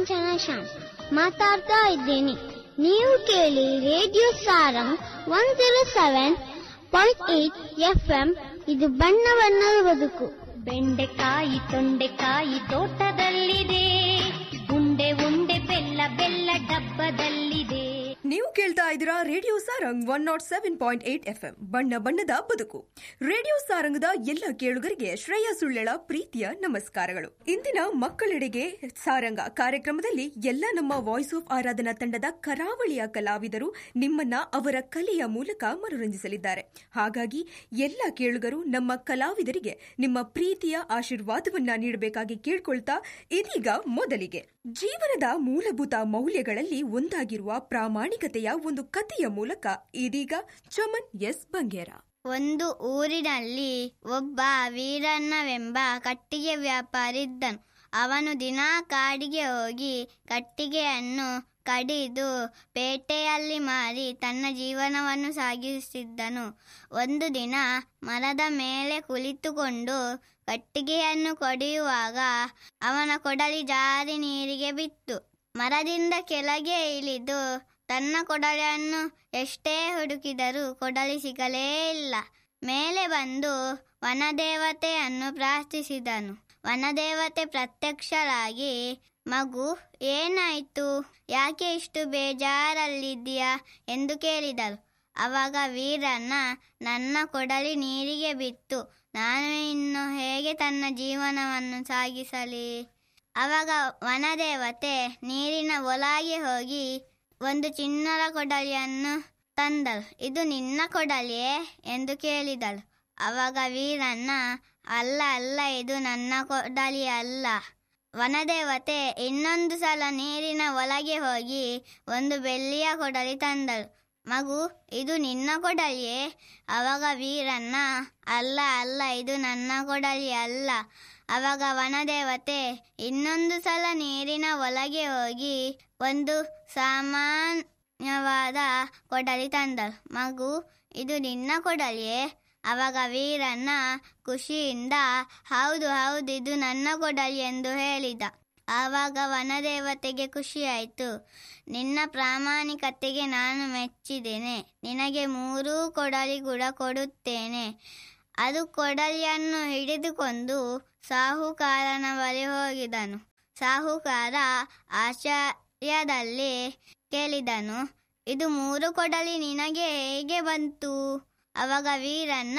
ಕಾಂಚನ ಶ್ಯಾಮ್ ಮಾತಾಡ್ತಾ ಇದ್ದೀನಿ ನೀವು ಕೇಳಿ radio Sarang one zero seven point eight F M ಇದು ಬಣ್ಣ ಬಣ್ಣದ ಬದುಕು ಬೆಂಡೆಕಾಯಿ ತೊಂಡೆಕಾಯಿ ತೋಟದಲ್ಲಿದೆ ಉಂಡೆ ಉಂಡೆ ಬೆಲ್ಲ ಬೆಲ್ಲ ಡಬ್ಬದಲ್ಲಿದೆ ನೀವು ಕೇಳ್ತಾ ಇದ್ದೀರಾ radio Sarang one nought seven point eight F M ಬಣ್ಣ ಬಣ್ಣದ ಬದುಕು ರೇಡಿಯೋ ಸಾರಂಗದ ಎಲ್ಲ ಕೇಳುಗರಿಗೆ ಶ್ರೇಯ ಸುಳ್ಳೆಳ ಪ್ರೀತಿಯ ನಮಸ್ಕಾರಗಳು ಇಂದಿನ ಮಕ್ಕಳೆಡೆಗೆ ಸಾರಂಗ ಕಾರ್ಯಕ್ರಮದಲ್ಲಿ ಎಲ್ಲ ನಮ್ಮ ವಾಯ್ಸ್ ಆಫ್ ಆರಾಧನಾ ತಂಡದ ಕರಾವಳಿಯ ಕಲಾವಿದರು ನಿಮ್ಮನ್ನ ಅವರ ಕಲೆಯ ಮೂಲಕ ಮನೋರಂಜಿಸಲಿದ್ದಾರೆ ಹಾಗಾಗಿ ಎಲ್ಲ ಕೇಳುಗರು ನಮ್ಮ ಕಲಾವಿದರಿಗೆ ನಿಮ್ಮ ಪ್ರೀತಿಯ ಆಶೀರ್ವಾದವನ್ನ ನೀಡಬೇಕಾಗಿ ಕೇಳ್ಕೊಳ್ತಾ ಇದೀಗ ಮೊದಲಿಗೆ ಜೀವನದ ಮೂಲಭೂತ ಮೌಲ್ಯಗಳಲ್ಲಿ ಒಂದಾಗಿರುವ ಪ್ರಾಮಾಣಿಕತೆಯ ಒಂದು ಕಥೆಯ ಮೂಲಕ ಇದೀಗ ಚಮನ್ ಎಸ್ ಬಂಗೇರ ಒಂದು ಊರಿನಲ್ಲಿ ಒಬ್ಬ ವೀರಣ್ಣವೆಂಬ ಕಟ್ಟಿಗೆ ವ್ಯಾಪಾರಿ ಇದ್ದನು ಅವನು ದಿನಾ ಕಾಡಿಗೆ ಹೋಗಿ ಕಟ್ಟಿಗೆಯನ್ನು ಕಡಿದು ಪೇಟೆಯಲ್ಲಿ ಮಾರಿ ತನ್ನ ಜೀವನವನ್ನು ಸಾಗಿಸುತ್ತಿದ್ದನು ಒಂದು ದಿನ ಮರದ ಮೇಲೆ ಕುಳಿತುಕೊಂಡು ಕಟ್ಟಿಗೆಯನ್ನು ಕಡಿಯುವಾಗ ಅವನ ಕೊಡಲಿ ಜಾರಿ ನೀರಿಗೆ ಬಿತ್ತು ಮರದಿಂದ ಕೆಳಗೆ ಇಳಿದು ತನ್ನ ಕೊಡಲಿಯನ್ನು ಎಷ್ಟೇ ಹುಡುಕಿದರೂ ಕೊಡಲಿ ಸಿಗಲೇ ಇಲ್ಲ ಮೇಲೆ ಬಂದು ವನದೇವತೆಯನ್ನು ಪ್ರಾರ್ಥಿಸಿದನು ವನದೇವತೆ ಪ್ರತ್ಯಕ್ಷರಾಗಿ ಮಗು ಏನಾಯ್ತು ಯಾಕೆ ಇಷ್ಟು ಬೇಜಾರಲ್ಲಿದ್ದೀಯಾ ಎಂದು ಕೇಳಿದರು ಅವಾಗ ವೀರಣ್ಣ ನನ್ನ ಕೊಡಲಿ ನೀರಿಗೆ ಬಿತ್ತು ನಾನು ಇನ್ನು ಹೇಗೆ ತನ್ನ ಜೀವನವನ್ನು ಸಾಗಿಸಲಿ ಅವಾಗ ವನದೇವತೆ ನೀರಿನ ಒಳಗೆ ಹೋಗಿ ಒಂದು ಚಿನ್ನದ ಕೊಡಲಿಯನ್ನು ತಂದಳು ಇದು ನಿನ್ನ ಕೊಡಲಿಯೇ ಎಂದು ಕೇಳಿದಳು ಅವಾಗ ವೀರಣ್ಣ ಅಲ್ಲ ಅಲ್ಲ ಇದು ನನ್ನ ಕೊಡಲಿ ಅಲ್ಲ ವನದೇವತೆ ಇನ್ನೊಂದು ಸಲ ನೀರಿನ ಒಳಗೆ ಹೋಗಿ ಒಂದು ಬೆಳ್ಳಿಯ ಕೊಡಲಿ ತಂದಳು ಮಗು ಇದು ನಿನ್ನ ಕೊಡಲಿಯೇ ಅವಾಗ ವೀರಣ್ಣ ಅಲ್ಲ ಅಲ್ಲ ಇದು ನನ್ನ ಕೊಡಲಿ ಅಲ್ಲ ಅವಾಗ ವನದೇವತೆ ಇನ್ನೊಂದು ಸಲ ನೀರಿನ ಒಳಗೆ ಹೋಗಿ ಒಂದು ಸಾಮಾನ್ಯವಾದ ಕೊಡಲಿ ತಂದಳು ಮಗು ಇದು ನಿನ್ನ ಕೊಡಲಿಯೇ ಅವಾಗ ವೀರಣ್ಣ ಖುಷಿಯಿಂದ ಹೌದು ಹೌದು ಇದು ನನ್ನ ಕೊಡಲಿ ಎಂದು ಹೇಳಿದ ಆವಾಗ ವನದೇವತೆಗೆ ಖುಷಿಯಾಯಿತು ನಿನ್ನ ಪ್ರಾಮಾಣಿಕತೆಗೆ ನಾನು ಮೆಚ್ಚಿದ್ದೇನೆ ನಿನಗೆ ಮೂರೂ ಕೊಡಲಿ ಕೂಡ ಕೊಡುತ್ತೇನೆ ಅದು ಕೊಡಲಿಯನ್ನು ಹಿಡಿದುಕೊಂಡು ಸಾಹುಕಾರನ ಬಳಿ ಹೋಗಿದನು ಸಾಹುಕಾರ ಆಶ್ಚರ್ಯದಲ್ಲಿ ಕೇಳಿದನು ಇದು ಮೂರು ಕೊಡಲಿ ನಿನಗೆ ಹೇಗೆ ಬಂತು ಅವಾಗ ವೀರಣ್ಣ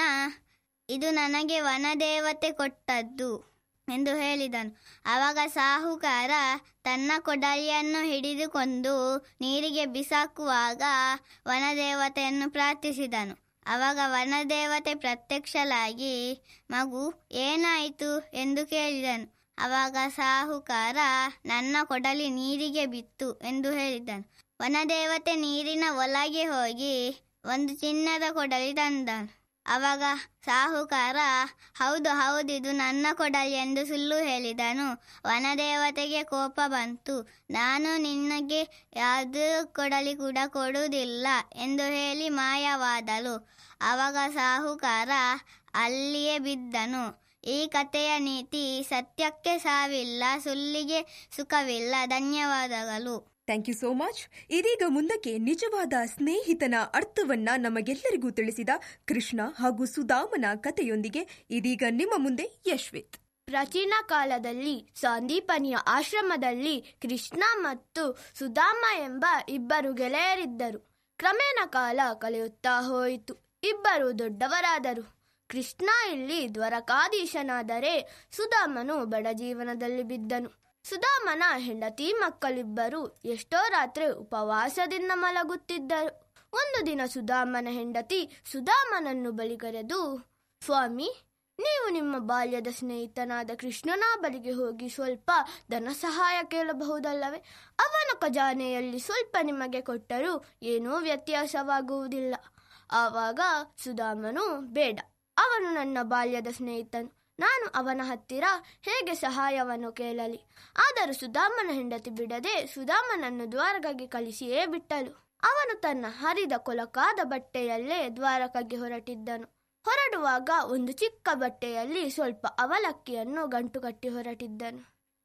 ಇದು ನನಗೆ ವನದೇವತೆ ಕೊಟ್ಟದ್ದು ಎಂದು ಹೇಳಿದನು ಆವಾಗ ಸಾಹುಕಾರ ತನ್ನ ಕೊಡಲಿಯನ್ನು ಹಿಡಿದುಕೊಂಡು ನೀರಿಗೆ ಬಿಸಾಕುವಾಗ ವನದೇವತೆಯನ್ನು ಪ್ರಾರ್ಥಿಸಿದನು ಆವಾಗ ವನದೇವತೆ ಪ್ರತ್ಯಕ್ಷಲಾಗಿ ಮಗು ಏನಾಯಿತು ಎಂದು ಕೇಳಿದನು ಆವಾಗ ಸಾಹುಕಾರ ನನ್ನ ಕೊಡಲಿ ನೀರಿಗೆ ಬಿತ್ತು ಎಂದು ಹೇಳಿದನು ವನದೇವತೆ ನೀರಿನ ಒಳಗೆ ಹೋಗಿ ಒಂದು ಚಿನ್ನದ ಕೊಡಲಿ ತಂದನು ಅವಾಗ ಸಾಹುಕಾರ ಹೌದು ಹೌದು ಇದು ನನ್ನ ಕೊಡಲಿ ಎಂದು ಸುಳ್ಳು ಹೇಳಿದನು ವನದೇವತೆಗೆ ಕೋಪ ಬಂತು ನಾನು ನಿನಗೆ ಯಾವುದೇ ಕೊಡಲಿ ಕೂಡ ಕೊಡುವುದಿಲ್ಲ ಎಂದು ಹೇಳಿ ಮಾಯವಾದಳು ಅವಾಗ ಸಾಹುಕಾರ ಅಲ್ಲಿಯೇ ಬಿದ್ದನು ಈ ಕಥೆಯ ನೀತಿ ಸತ್ಯಕ್ಕೆ ಸಾವಿಲ್ಲ ಸುಳ್ಳಿಗೆ ಸುಖವಿಲ್ಲ ಧನ್ಯವಾದಗಳು ಥ್ಯಾಂಕ್ ಯು ಸೋ ಮಚ್ ಇದೀಗ ಮುಂದಕ್ಕೆ ನಿಜವಾದ ಸ್ನೇಹಿತನ ಅರ್ಥವನ್ನ ನಮಗೆಲ್ಲರಿಗೂ ತಿಳಿಸಿದ ಕೃಷ್ಣ ಹಾಗೂ ಸುಧಾಮನ ಕಥೆಯೊಂದಿಗೆ ಇದೀಗ ನಿಮ್ಮ ಮುಂದೆ ಯಶ್ವಿತ್ ಪ್ರಾಚೀನ ಕಾಲದಲ್ಲಿ ಸಂದೀಪನಿಯ ಆಶ್ರಮದಲ್ಲಿ ಕೃಷ್ಣ ಮತ್ತು ಸುಧಾಮ ಎಂಬ ಇಬ್ಬರು ಗೆಳೆಯರಿದ್ದರು ಕ್ರಮೇಣ ಕಾಲ ಕಳೆಯುತ್ತಾ ಹೋಯಿತು ಇಬ್ಬರು ದೊಡ್ಡವರಾದರು ಕೃಷ್ಣ ಇಲ್ಲಿ ದ್ವರಕಾಧೀಶನಾದರೆ ಸುಧಾಮನು ಬಡ ಜೀವನದಲ್ಲಿ ಬಿದ್ದನು ಸುಧಾಮನ ಹೆಂಡತಿ ಮಕ್ಕಳಿಬ್ಬರು ಎಷ್ಟೋ ರಾತ್ರಿ ಉಪವಾಸದಿಂದ ಮಲಗುತ್ತಿದ್ದರು ಒಂದು ದಿನ ಸುಧಾಮನ ಹೆಂಡತಿ ಸುಧಾಮನನ್ನು ಬಳಿ ಕರೆದು ಸ್ವಾಮಿ ನೀವು ನಿಮ್ಮ ಬಾಲ್ಯದ ಸ್ನೇಹಿತನಾದ ಕೃಷ್ಣನ ಬಳಿಗೆ ಹೋಗಿ ಸ್ವಲ್ಪ ಧನ ಸಹಾಯ ಕೇಳಬಹುದಲ್ಲವೇ ಅವನ ಖಜಾನೆಯಲ್ಲಿ ಸ್ವಲ್ಪ ನಿಮಗೆ ಕೊಟ್ಟರೂ ಏನೂ ವ್ಯತ್ಯಾಸವಾಗುವುದಿಲ್ಲ ಆವಾಗ ಸುಧಾಮನು ಬೇಡ ಅವನು ನನ್ನ ಬಾಲ್ಯದ ಸ್ನೇಹಿತನು ನಾನು ಅವನ ಹತ್ತಿರ ಹೇಗೆ ಸಹಾಯವನ್ನು ಕೇಳಲಿ ಆದರೂ ಸುಧಾಮನ ಹೆಂಡತಿ ಬಿಡದೆ ಸುಧಾಮನನ್ನು ದ್ವಾರಕಗೆ ಕಳಿಸಿಯೇ ಬಿಟ್ಟಳು ಅವನು ತನ್ನ ಹರಿದ ಕೊಲಕಾದ ಬಟ್ಟೆಯಲ್ಲೇ ದ್ವಾರಕಗೆ ಹೊರಟಿದ್ದನು ಹೊರಡುವಾಗ ಒಂದು ಚಿಕ್ಕ ಬಟ್ಟೆಯಲ್ಲಿ ಸ್ವಲ್ಪ ಅವಲಕ್ಕಿಯನ್ನು ಗಂಟು ಕಟ್ಟಿ ಹೊರಟಿದ್ದನು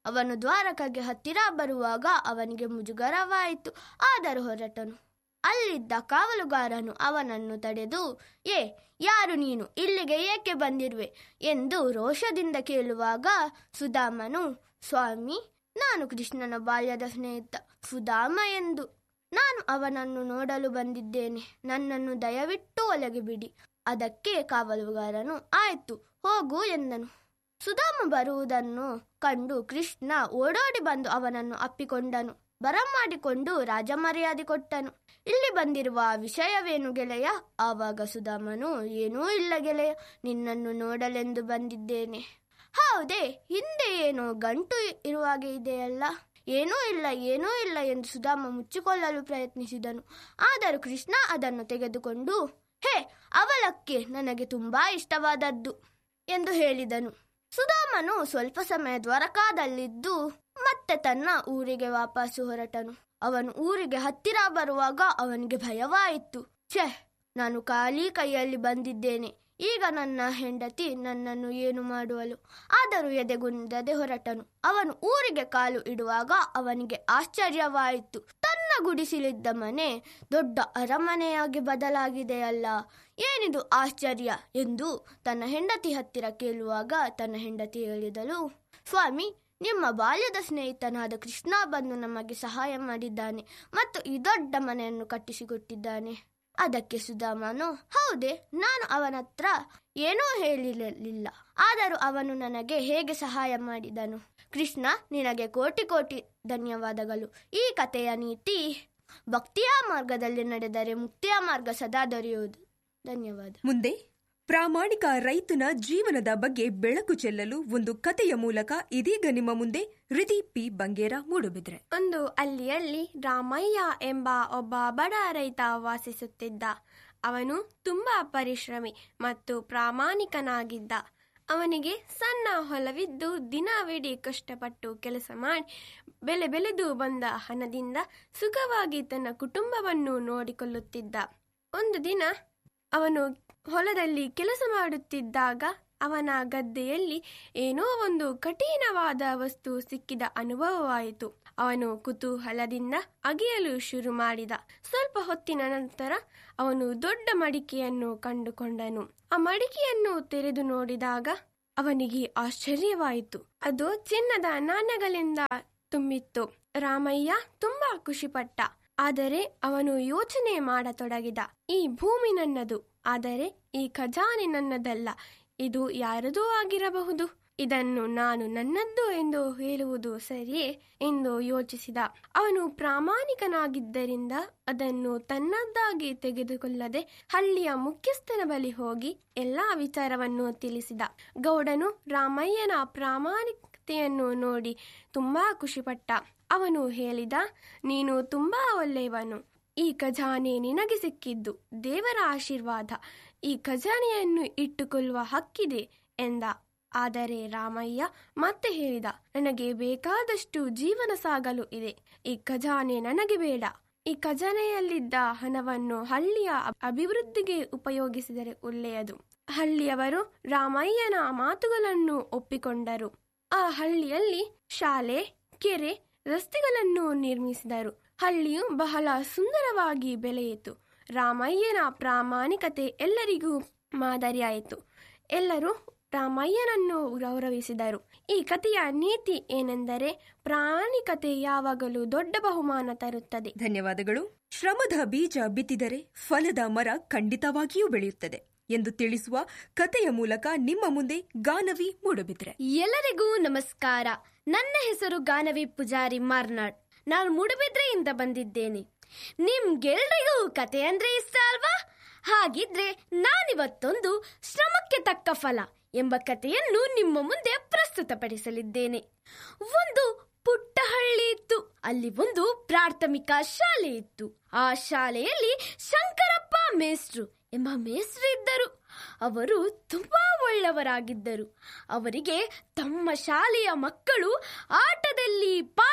ಅವನು ದ್ವಾರಕಗೆ ಹತ್ತಿರ ಬರುವಾಗ ಅವನಿಗೆ ಮುಜುಗರವಾಯಿತು ಆದರೂ ಹೊರಟನು ಅಲ್ಲಿದ್ದ ಕಾವಲುಗಾರನು ಅವನನ್ನು ತಡೆದು ಏ ಯಾರು ನೀನು ಇಲ್ಲಿಗೆ ಏಕೆ ಬಂದಿರುವೆ ಎಂದು ರೋಷದಿಂದ ಕೇಳುವಾಗ ಸುಧಾಮನು ಸ್ವಾಮಿ ನಾನು ಕೃಷ್ಣನ ಬಾಲ್ಯದ ಸ್ನೇಹಿತ ಸುಧಾಮ ಎಂದು ನಾನು ಅವನನ್ನು ನೋಡಲು ಬಂದಿದ್ದೇನೆ ನನ್ನನ್ನು ದಯವಿಟ್ಟು ಒಳಗೆ ಬಿಡಿ ಅದಕ್ಕೆ ಕಾವಲುಗಾರನು ಆಯ್ತು ಹೋಗು ಎಂದನು ಸುಧಾಮ ಬರುವುದನ್ನು ಕಂಡು ಕೃಷ್ಣ ಓಡೋಡಿ ಬಂದು ಅವನನ್ನು ಅಪ್ಪಿಕೊಂಡನು ಬರಮಾಡಿಕೊಂಡು ರಾಜಮರ್ಯಾದೆ ಕೊಟ್ಟನು ಇಲ್ಲಿ ಬಂದಿರುವ ವಿಷಯವೇನು ಗೆಳೆಯ ಆವಾಗ ಸುಧಾಮನು ಏನೂ ಇಲ್ಲ ಗೆಳೆಯ ನಿನ್ನನ್ನು ನೋಡಲೆಂದು ಬಂದಿದ್ದೇನೆ ಹೌದೇ ಹಿಂದೆ ಏನೋ ಗಂಟು ಇರುವಾಗೆ ಇದೆಯಲ್ಲ ಏನೂ ಇಲ್ಲ ಏನೂ ಇಲ್ಲ ಎಂದು ಸುಧಾಮ ಮುಚ್ಚಿಕೊಳ್ಳಲು ಪ್ರಯತ್ನಿಸಿದನು ಆದರೂ ಕೃಷ್ಣ ಅದನ್ನು ತೆಗೆದುಕೊಂಡು ಹೇ ಅವಲಕ್ಕೆ ನನಗೆ ತುಂಬಾ ಇಷ್ಟವಾದದ್ದು ಎಂದು ಹೇಳಿದನು ಸುಧಾಮನು ಸ್ವಲ್ಪ ಸಮಯ ದ್ವಾರಕಾದಲ್ಲಿದ್ದು ಮತ್ತೆ ತನ್ನ ಊರಿಗೆ ವಾಪಸ್ಸು ಹೊರಟನು ಅವನು ಊರಿಗೆ ಹತ್ತಿರ ಬರುವಾಗ ಅವನಿಗೆ ಭಯವಾಯಿತು ಛೆ ನಾನು ಖಾಲಿ ಕೈಯಲ್ಲಿ ಬಂದಿದ್ದೇನೆ ಈಗ ನನ್ನ ಹೆಂಡತಿ ನನ್ನನ್ನು ಏನು ಮಾಡುವಳು ಆದರೂ ಎದೆಗುಂದದೆ ಹೊರಟನು ಅವನು ಊರಿಗೆ ಕಾಲು ಇಡುವಾಗ ಅವನಿಗೆ ಆಶ್ಚರ್ಯವಾಯಿತು ತನ್ನ ಗುಡಿಸಿಲಿದ್ದ ಮನೆ ದೊಡ್ಡ ಅರಮನೆಯಾಗಿ ಬದಲಾಗಿದೆಯಲ್ಲ ಏನಿದು ಆಶ್ಚರ್ಯ ಎಂದು ತನ್ನ ಹೆಂಡತಿ ಹತ್ತಿರ ಕೇಳುವಾಗ ತನ್ನ ಹೆಂಡತಿ ಹೇಳಿದಳು ಸ್ವಾಮಿ ನಿಮ್ಮ ಬಾಲ್ಯದ ಸ್ನೇಹಿತನಾದ ಕೃಷ್ಣ ಬಂದು ನಮಗೆ ಸಹಾಯ ಮಾಡಿದ್ದಾನೆ ಮತ್ತು ಈ ದೊಡ್ಡ ಮನೆಯನ್ನು ಕಟ್ಟಿಸಿಕೊಟ್ಟಿದ್ದಾನೆ ಅದಕ್ಕೆ ಸುಧಾಮನು ಹೌದೇ ನಾನು ಅವನ ಹತ್ರ ಏನೂ ಹೇಳಿರಲಿಲ್ಲ ಆದರೂ ಅವನು ನನಗೆ ಹೇಗೆ ಸಹಾಯ ಮಾಡಿದನು ಕೃಷ್ಣ ನಿನಗೆ ಕೋಟಿ ಕೋಟಿ ಧನ್ಯವಾದಗಳು ಈ ಕಥೆಯ ನೀತಿ ಭಕ್ತಿಯ ಮಾರ್ಗದಲ್ಲಿ ನಡೆದರೆ ಮುಕ್ತಿಯ ಮಾರ್ಗ ಸದಾ ದೊರೆಯುವುದು ಧನ್ಯವಾದ ಮುಂದೆ ಪ್ರಾಮಾಣಿಕ ರೈತನ ಜೀವನದ ಬಗ್ಗೆ ಬೆಳಕು ಚೆಲ್ಲಲು ಒಂದು ಕಥೆಯ ಮೂಲಕ ಇದೀಗ ನಿಮ್ಮ ಮುಂದೆ ಹೃದಿ ಪಿ ಬಂಗೇರ ಮೂಡುಬಿದ್ರೆ ಒಂದು ಹಳ್ಳಿಯಲ್ಲಿ ರಾಮಯ್ಯ ಎಂಬ ಒಬ್ಬ ಬಡ ರೈತ ವಾಸಿಸುತ್ತಿದ್ದ ಅವನು ತುಂಬಾ ಪರಿಶ್ರಮಿ ಮತ್ತು ಪ್ರಾಮಾಣಿಕನಾಗಿದ್ದ ಅವನಿಗೆ ಸಣ್ಣ ಹೊಲವಿದ್ದು ದಿನವಿಡೀ ಕಷ್ಟಪಟ್ಟು ಕೆಲಸ ಮಾಡಿ ಬೆಲೆ ಬೆಳೆದು ಬಂದ ಹಣದಿಂದ ಸುಖವಾಗಿ ತನ್ನ ಕುಟುಂಬವನ್ನು ನೋಡಿಕೊಳ್ಳುತ್ತಿದ್ದ ಒಂದು ದಿನ ಅವನು ಹೊಲದಲ್ಲಿ ಕೆಲಸ ಮಾಡುತ್ತಿದ್ದಾಗ ಅವನ ಗದ್ದೆಯಲ್ಲಿ ಏನೋ ಒಂದು ಕಠಿಣವಾದ ವಸ್ತು ಸಿಕ್ಕಿದ ಅನುಭವವಾಯಿತು ಅವನು ಕುತೂಹಲದಿಂದ ಅಗೆಯಲು ಶುರು ಮಾಡಿದ ಸ್ವಲ್ಪ ಹೊತ್ತಿನ ನಂತರ ಅವನು ದೊಡ್ಡ ಮಡಿಕೆಯನ್ನು ಕಂಡುಕೊಂಡನು ಆ ಮಡಿಕೆಯನ್ನು ತೆರೆದು ನೋಡಿದಾಗ ಅವನಿಗೆ ಆಶ್ಚರ್ಯವಾಯಿತು ಅದು ಚಿನ್ನದ ನಾಣ್ಯಗಳಿಂದ ತುಂಬಿತ್ತು ರಾಮಯ್ಯ ತುಂಬಾ ಖುಷಿಪಟ್ಟ ಆದರೆ ಅವನು ಯೋಚನೆ ಮಾಡತೊಡಗಿದ ಈ ಭೂಮಿ ನನ್ನದು ಆದರೆ ಈ ಖಜಾನೆ ನನ್ನದಲ್ಲ ಇದು ಯಾರದೂ ಆಗಿರಬಹುದು ಇದನ್ನು ನಾನು ನನ್ನದ್ದು ಎಂದು ಹೇಳುವುದು ಸರಿಯೇ ಎಂದು ಯೋಚಿಸಿದ ಅವನು ಪ್ರಾಮಾಣಿಕನಾಗಿದ್ದರಿಂದ ಅದನ್ನು ತನ್ನದ್ದಾಗಿ ತೆಗೆದುಕೊಳ್ಳದೆ ಹಳ್ಳಿಯ ಮುಖ್ಯಸ್ಥನ ಬಳಿ ಹೋಗಿ ಎಲ್ಲಾ ವಿಚಾರವನ್ನು ತಿಳಿಸಿದ ಗೌಡನು ರಾಮಯ್ಯನ ಪ್ರಾಮಾಣಿಕತೆಯನ್ನು ನೋಡಿ ತುಂಬಾ ಖುಷಿಪಟ್ಟ ಅವನು ಹೇಳಿದ ನೀನು ತುಂಬಾ ಒಳ್ಳೆಯವನು ಈ ಖಜಾನೆ ನಿನಗೆ ಸಿಕ್ಕಿದ್ದು ದೇವರ ಆಶೀರ್ವಾದ ಈ ಖಜಾನೆಯನ್ನು ಇಟ್ಟುಕೊಳ್ಳುವ ಹಕ್ಕಿದೆ ಎಂದ ಆದರೆ ರಾಮಯ್ಯ ಮತ್ತೆ ಹೇಳಿದ ನನಗೆ ಬೇಕಾದಷ್ಟು ಜೀವನ ಸಾಗಲು ಇದೆ ಈ ಖಜಾನೆ ನನಗೆ ಬೇಡ ಈ ಖಜಾನೆಯಲ್ಲಿದ್ದ ಹಣವನ್ನು ಹಳ್ಳಿಯ ಅಭಿವೃದ್ಧಿಗೆ ಉಪಯೋಗಿಸಿದರೆ ಒಳ್ಳೆಯದು ಹಳ್ಳಿಯವರು ರಾಮಯ್ಯನ ಮಾತುಗಳನ್ನು ಒಪ್ಪಿಕೊಂಡರು ಆ ಹಳ್ಳಿಯಲ್ಲಿ ಶಾಲೆ ಕೆರೆ ರಸ್ತೆಗಳನ್ನು ನಿರ್ಮಿಸಿದರು ಹಳ್ಳಿಯು ಬಹಳ ಸುಂದರವಾಗಿ ಬೆಳೆಯಿತು ರಾಮಯ್ಯನ ಪ್ರಾಮಾಣಿಕತೆ ಎಲ್ಲರಿಗೂ ಮಾದರಿಯಾಯಿತು ಎಲ್ಲರೂ ರಾಮಯ್ಯನನ್ನು ಗೌರವಿಸಿದರು ಈ ಕಥೆಯ ನೀತಿ ಏನೆಂದರೆ ಪ್ರಾಮಾಣಿಕತೆ ಯಾವಾಗಲೂ ದೊಡ್ಡ ಬಹುಮಾನ ತರುತ್ತದೆ ಧನ್ಯವಾದಗಳು ಶ್ರಮದ ಬೀಜ ಬಿತ್ತಿದರೆ ಫಲದ ಮರ ಖಂಡಿತವಾಗಿಯೂ ಬೆಳೆಯುತ್ತದೆ ಎಂದು ತಿಳಿಸುವ ಕಥೆಯ ಮೂಲಕ ನಿಮ್ಮ ಮುಂದೆ ಗಾನವಿ ಮೂಡಬಿದ್ರೆ ಎಲ್ಲರಿಗೂ ನಮಸ್ಕಾರ ನನ್ನ ಹೆಸರು ಗಾನವಿ ಪೂಜಾರಿ ಮಾರ್ನಾಡ್ ನಾನು ಮೂಡುಬಿದ್ರೆಯಿಂದ ಬಂದಿದ್ದೇನೆ ನಿಮ್ಗೆಲ್ರಿಗೂ ಕತೆ ಅಂದ್ರೆ ಇಷ್ಟ ಅಲ್ವಾ ಹಾಗಿದ್ರೆ ನಾನಿವತ್ತೊಂದು ಶ್ರಮಕ್ಕೆ ತಕ್ಕ ಫಲ ಎಂಬ ಕಥೆಯನ್ನು ನಿಮ್ಮ ಮುಂದೆ ಪ್ರಸ್ತುತಪಡಿಸಲಿದ್ದೇನೆ ಒಂದು ಪುಟ್ಟ ಹಳ್ಳಿ ಇತ್ತು ಅಲ್ಲಿ ಒಂದು ಪ್ರಾಥಮಿಕ ಶಾಲೆ ಇತ್ತು ಆ ಶಾಲೆಯಲ್ಲಿ ಶಂಕರಪ್ಪ ಮೇಸ್ಟ್ರು ಎಂಬ ಮೇಸ್ಟ್ರು ಇದ್ದರು ಅವರು ತುಂಬಾ ಒಳ್ಳೆಯವರಾಗಿದ್ದರು ಅವರಿಗೆ ತಮ್ಮ ಶಾಲೆಯ ಮಕ್ಕಳು ಆಟದಲ್ಲಿ ಪಾಠದಲ್ಲಿ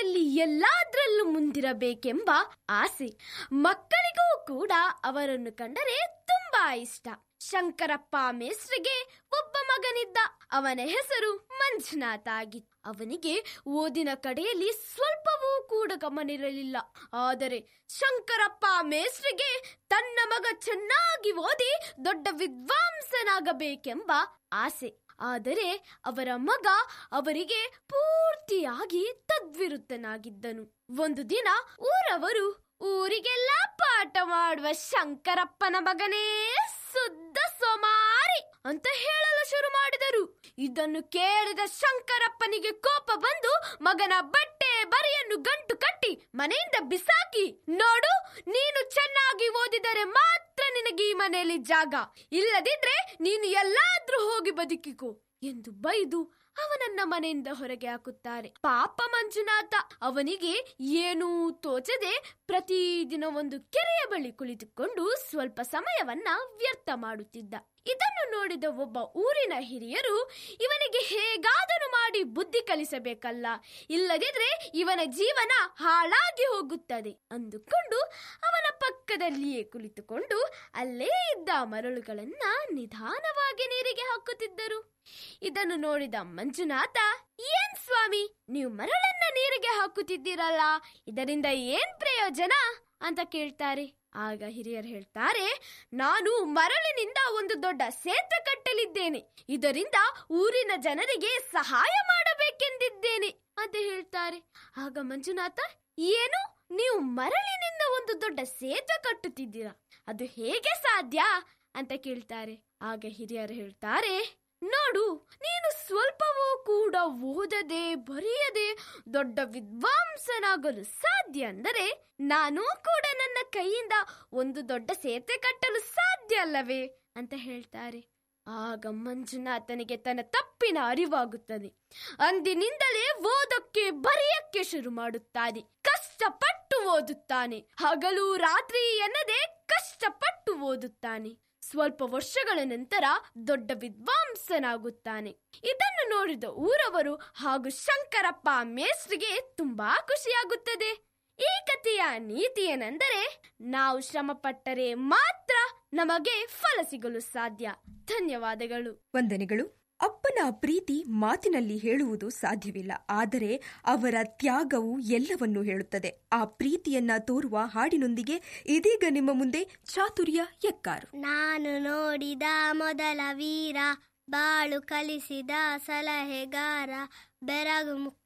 ಜೀವನದಲ್ಲಿ ಎಲ್ಲಾದ್ರಲ್ಲೂ ಮುಂದಿರಬೇಕೆಂಬ ಆಸೆ ಮಕ್ಕಳಿಗೂ ಕೂಡ ಅವರನ್ನು ಕಂಡರೆ ತುಂಬಾ ಇಷ್ಟ ಶಂಕರಪ್ಪ ಮೇಸ್ರಿಗೆ ಒಬ್ಬ ಮಗನಿದ್ದ ಅವನ ಹೆಸರು ಮಂಜುನಾಥ ಆಗಿತ್ತು ಅವನಿಗೆ ಓದಿನ ಕಡೆಯಲ್ಲಿ ಸ್ವಲ್ಪವೂ ಕೂಡ ಗಮನಿರಲಿಲ್ಲ ಆದರೆ ಶಂಕರಪ್ಪ ಮೇಸ್ರಿಗೆ ತನ್ನ ಮಗ ಚೆನ್ನಾಗಿ ಓದಿ ದೊಡ್ಡ ವಿದ್ವಾಂಸನಾಗಬೇಕೆಂಬ ಆಸೆ ಆದರೆ ಅವರ ಮಗ ಅವರಿಗೆ ಪೂರ್ತಿಯಾಗಿ ತದ್ವಿರುದ್ಧನಾಗಿದ್ದನು ಒಂದು ದಿನ ಊರವರು ಊರಿಗೆಲ್ಲ ಪಾಠ ಮಾಡುವ ಶಂಕರಪ್ಪನ ಮಗನೇ ಶುದ್ಧ ಸೋಮಾರಿ ಅಂತ ಹೇಳಲು ಶುರು ಮಾಡಿದರು ಇದನ್ನು ಕೇಳಿದ ಶಂಕರಪ್ಪನಿಗೆ ಕೋಪ ಬಂದು ಮಗನ ಬಟ್ಟೆ ಬರೆಯನ್ನು ಗಂಟು ಕಟ್ಟಿ ಮನೆಯಿಂದ ಬಿಸಾಕಿ ನೋಡು ನೀನು ಚೆನ್ನಾಗಿ ಓದಿದರೆ ಮಾತ್ರ ನಿನಗೆ ಈ ಮನೆಯಲ್ಲಿ ಜಾಗ ಇಲ್ಲದಿದ್ರೆ ನೀನು ಎಲ್ಲಾದ್ರೂ ಹೋಗಿ ಬದುಕಿಕೋ ಎಂದು ಬೈದು ಅವನನ್ನ ಮನೆಯಿಂದ ಹೊರಗೆ ಹಾಕುತ್ತಾರೆ ಪಾಪ ಮಂಜುನಾಥ ಅವನಿಗೆ ಏನೂ ತೋಚದೆ ಪ್ರತಿದಿನ ಒಂದು ಕೆರೆಯ ಬಳಿ ಕುಳಿತುಕೊಂಡು ಸ್ವಲ್ಪ ಸಮಯವನ್ನ ವ್ಯರ್ಥ ಮಾಡುತ್ತಿದ್ದ ಇದನ್ನು ನೋಡಿದ ಒಬ್ಬ ಊರಿನ ಹಿರಿಯರು ಇವನಿಗೆ ಹೇಗಾದರೂ ಮಾಡಿ ಬುದ್ಧಿ ಕಲಿಸಬೇಕಲ್ಲ ಇಲ್ಲದಿದ್ರೆ ಇವನ ಜೀವನ ಹಾಳಾಗಿ ಹೋಗುತ್ತದೆ ಅಂದುಕೊಂಡು ಅವನ ಪಕ್ಕದಲ್ಲಿಯೇ ಕುಳಿತುಕೊಂಡು ಅಲ್ಲೇ ಇದ್ದ ಮರಳುಗಳನ್ನ ನಿಧಾನವಾಗಿ ನೀರಿಗೆ ಹಾಕುತ್ತಿದ್ದರು ಇದನ್ನು ನೋಡಿದ ಮಂಜುನಾಥ ಏನ್ ಸ್ವಾಮಿ ನೀವು ಮರಳನ್ನ ನೀರಿಗೆ ಹಾಕುತ್ತಿದ್ದೀರಲ್ಲ ಇದರಿಂದ ಏನ್ ಪ್ರಯೋಜನ ಅಂತ ಕೇಳ್ತಾರೆ ಆಗ ಹಿರಿಯರು ಹೇಳ್ತಾರೆ ನಾನು ಮರಳಿನಿಂದ ಒಂದು ದೊಡ್ಡ ಸೇತುವೆ ಕಟ್ಟಲಿದ್ದೇನೆ ಇದರಿಂದ ಊರಿನ ಜನರಿಗೆ ಸಹಾಯ ಮಾಡಬೇಕೆಂದಿದ್ದೇನೆ ಅಂತ ಹೇಳ್ತಾರೆ ಆಗ ಮಂಜುನಾಥ ಏನು ನೀವು ಮರಳಿನಿಂದ ಒಂದು ದೊಡ್ಡ ಸೇತುವೆ ಕಟ್ಟುತ್ತಿದ್ದೀರಾ ಅದು ಹೇಗೆ ಸಾಧ್ಯ ಅಂತ ಕೇಳ್ತಾರೆ ಆಗ ಹಿರಿಯರು ಹೇಳ್ತಾರೆ ನೋಡು ನೀನು ಸ್ವಲ್ಪವೂ ಕೂಡ ಓದದೆ ಬರೆಯದೆ ದೊಡ್ಡ ವಿದ್ವಾಂಸನಾಗಲು ಸಾಧ್ಯ ಅಂದರೆ ನಾನು ಕೂಡ ನನ್ನ ಕೈಯಿಂದ ಒಂದು ದೊಡ್ಡ ಸೇತುವೆ ಕಟ್ಟಲು ಸಾಧ್ಯ ಅಲ್ಲವೇ ಅಂತ ಹೇಳ್ತಾರೆ ಆಗ ಮಂಜುನಾಥನಿಗೆ ತನ್ನ ತಪ್ಪಿನ ಅರಿವಾಗುತ್ತದೆ ಅಂದಿನಿಂದಲೇ ಓದಕ್ಕೆ ಬರೆಯಕ್ಕೆ ಶುರು ಮಾಡುತ್ತಾನೆ ಕಷ್ಟಪಟ್ಟು ಓದುತ್ತಾನೆ ಹಗಲು ರಾತ್ರಿ ಎನ್ನದೆ ಕಷ್ಟಪಟ್ಟು ಓದುತ್ತಾನೆ ಸ್ವಲ್ಪ ವರ್ಷಗಳ ನಂತರ ದೊಡ್ಡ ವಿದ್ವಾಂಸನಾಗುತ್ತಾನೆ ಇದನ್ನು ನೋಡಿದ ಊರವರು ಹಾಗೂ ಶಂಕರಪ್ಪ ಮೇಸ್ರಿಗೆ ತುಂಬಾ ಖುಷಿಯಾಗುತ್ತದೆ ಈ ಕಥೆಯ ನೀತಿ ಏನೆಂದರೆ ನಾವು ಶ್ರಮ ಪಟ್ಟರೆ ಮಾತ್ರ ನಮಗೆ ಫಲ ಸಿಗಲು ಸಾಧ್ಯ ಧನ್ಯವಾದಗಳು ವಂದನೆಗಳು ಅಪ್ಪನ ಪ್ರೀತಿ ಮಾತಿನಲ್ಲಿ ಹೇಳುವುದು ಸಾಧ್ಯವಿಲ್ಲ ಆದರೆ ಅವರ ತ್ಯಾಗವು ಎಲ್ಲವನ್ನೂ ಹೇಳುತ್ತದೆ ಆ ಪ್ರೀತಿಯನ್ನ ತೋರುವ ಹಾಡಿನೊಂದಿಗೆ ಇದೀಗ ನಿಮ್ಮ ಮುಂದೆ ಚಾತುರ್ಯ ಎಕ್ಕಾರು ನಾನು ನೋಡಿದ ಮೊದಲ ವೀರ ಬಾಳು ಕಲಿಸಿದ ಸಲಹೆಗಾರ ಬೆರಗು ಮುಖ